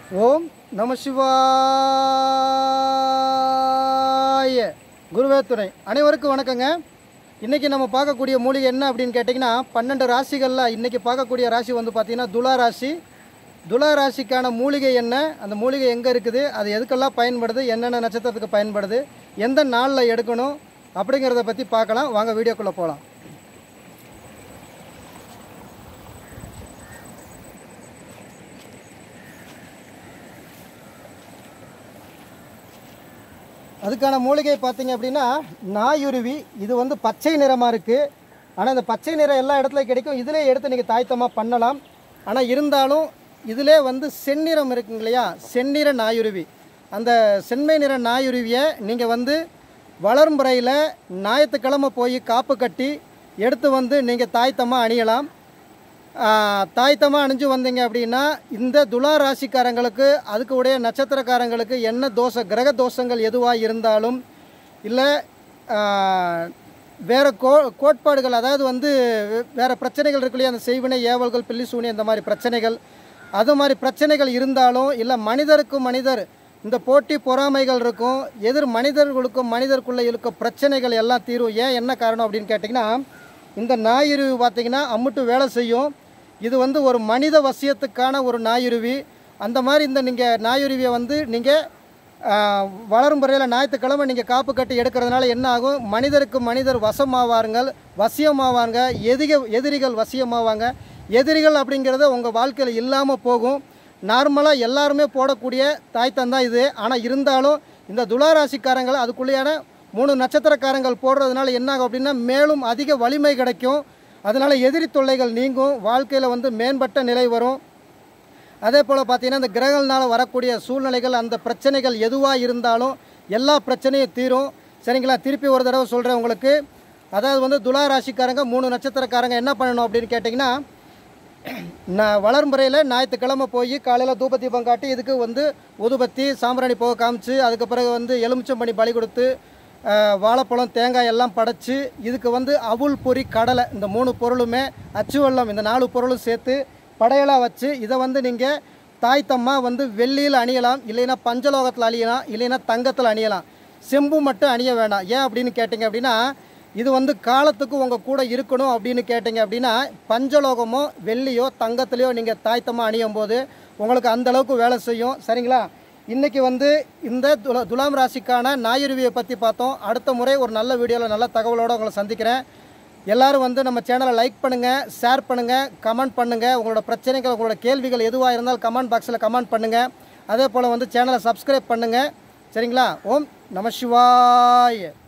ஓம் நம சிவாய குருவே துணை அனைவருக்கும் வணக்கங்க இன்றைக்கி நம்ம பார்க்கக்கூடிய மூலிகை என்ன அப்படின்னு கேட்டிங்கன்னா பன்னெண்டு ராசிகளில் இன்றைக்கி பார்க்கக்கூடிய ராசி வந்து பார்த்திங்கன்னா துலா ராசி துலா ராசிக்கான மூலிகை என்ன அந்த மூலிகை எங்கே இருக்குது அது எதுக்கெல்லாம் பயன்படுது என்னென்ன நட்சத்திரத்துக்கு பயன்படுது எந்த நாளில் எடுக்கணும் அப்படிங்கிறத பற்றி பார்க்கலாம் வாங்க வீடியோக்குள்ளே போகலாம் அதுக்கான மூலிகை பார்த்தீங்க அப்படின்னா நாயுருவி இது வந்து பச்சை நிறமாக இருக்குது ஆனால் இந்த பச்சை நிறம் எல்லா இடத்துலையும் கிடைக்கும் இதிலே எடுத்து நீங்கள் தாய்த்தமாக பண்ணலாம் ஆனால் இருந்தாலும் இதிலே வந்து செந்நிறம் இருக்குங்க இல்லையா செந்நிற நாயுருவி அந்த செம்மை நிற நாயுருவியை நீங்கள் வந்து வளர்ம்புறையில் ஞாயிற்றுக்கிழமை போய் காப்பு கட்டி எடுத்து வந்து நீங்கள் தாய்த்தமாக அணியலாம் தாய்த்தமாக அணிஞ்சு வந்தீங்க அப்படின்னா இந்த துலா ராசிக்காரங்களுக்கு அதுக்கு உடைய நட்சத்திரக்காரங்களுக்கு என்ன தோஷ கிரக தோஷங்கள் எதுவாக இருந்தாலும் இல்லை வேறு கோ கோட்பாடுகள் அதாவது வந்து வே- வேறு பிரச்சனைகள் இருக்கு இல்லையா அந்த செய்வினை ஏவல்கள் பில்லி சூனி இந்த மாதிரி பிரச்சனைகள் அது மாதிரி பிரச்சனைகள் இருந்தாலும் இல்லை மனிதருக்கும் மனிதர் இந்த போட்டி பொறாமைகள் இருக்கும் எதிர் மனிதர்களுக்கும் மனிதருக்குள்ளே இருக்க பிரச்சனைகள் எல்லாம் தீரும் ஏன் என்ன காரணம் அப்படின்னு கேட்டிங்கன்னா இந்த ஞாயிறுவி பார்த்தீங்கன்னா அம்முட்டு வேலை செய்யும் இது வந்து ஒரு மனித வசியத்துக்கான ஒரு ஞாயிறுவி அந்த மாதிரி இந்த நீங்கள் ஞாயிறுவியை வந்து நீங்கள் வளரும் முறையில் ஞாயிற்றுக்கிழமை நீங்கள் காப்பு கட்டி எடுக்கிறதுனால என்ன ஆகும் மனிதருக்கு மனிதர் வசமாவாருங்கள் வசியமாவாங்க எதிக எதிரிகள் வசியமாவாங்க எதிரிகள் அப்படிங்கிறது உங்கள் வாழ்க்கையில் இல்லாமல் போகும் நார்மலாக எல்லாருமே போடக்கூடிய தாய்த்தம் தான் இது ஆனால் இருந்தாலும் இந்த துளாராசிக்காரங்கள் அதுக்குள்ளேயான மூணு நட்சத்திரக்காரங்கள் போடுறதுனால என்ன ஆகும் அப்படின்னா மேலும் அதிக வலிமை கிடைக்கும் அதனால் எதிரி தொல்லைகள் நீங்கும் வாழ்க்கையில் வந்து மேம்பட்ட நிலை வரும் அதே போல் பார்த்தீங்கன்னா இந்த கிரகங்கள்னால வரக்கூடிய சூழ்நிலைகள் அந்த பிரச்சனைகள் எதுவாக இருந்தாலும் எல்லா பிரச்சனையும் தீரும் சரிங்களா திருப்பி ஒரு தடவை சொல்கிறேன் உங்களுக்கு அதாவது வந்து துலா ராசிக்காரங்க மூணு நட்சத்திரக்காரங்க என்ன பண்ணணும் அப்படின்னு கேட்டிங்கன்னா நான் வளர்முறையில் ஞாயிற்றுக்கிழமை போய் காலையில் தூப தீபம் காட்டி இதுக்கு வந்து ஊதுபத்தி சாம்பிராணி போக காமிச்சு அதுக்கு பிறகு வந்து எலுமிச்சம்பண்ணி பலி கொடுத்து ஆஹ், வாழைப்பழம் தேங்காய் எல்லாம் படைச்சு இதுக்கு வந்து அவுள் பொரி கடலை இந்த மூணு பொருளுமே அச்சு வெல்லம் இந்த நாலு பொருளும் சேர்த்து படையலாக வச்சு இதை வந்து நீங்கள் தாய்த்தம்மா வந்து வெள்ளியில் அணியலாம் இல்லைன்னா பஞ்சலோகத்தில் அணியலாம் இல்லைன்னா தங்கத்தில் அணியலாம் செம்பு மட்டும் அணிய வேண்டாம் ஏன் அப்படின்னு கேட்டிங்க அப்படின்னா இது வந்து காலத்துக்கு உங்கள் கூட இருக்கணும் அப்படின்னு கேட்டிங்க அப்படின்னா பஞ்சலோகமோ வெள்ளியோ தங்கத்துலேயோ நீங்கள் தாய்த்தமாக அணியும் போது உங்களுக்கு அந்த அளவுக்கு வேலை செய்யும் சரிங்களா இன்றைக்கி வந்து இந்த துலா துலாம் ராசிக்கான ஞாயிறுவியை பற்றி பார்த்தோம் அடுத்த முறை ஒரு நல்ல வீடியோவில் நல்ல தகவலோடு உங்களை சந்திக்கிறேன் எல்லாரும் வந்து நம்ம சேனலை லைக் பண்ணுங்கள் ஷேர் பண்ணுங்கள் கமெண்ட் பண்ணுங்கள் உங்களோட பிரச்சனைகள் உங்களோட கேள்விகள் எதுவாக இருந்தாலும் கமெண்ட் பாக்ஸில் கமெண்ட் பண்ணுங்கள் அதே போல் வந்து சேனலை சப்ஸ்கிரைப் பண்ணுங்கள் சரிங்களா ஓம் நம சிவாய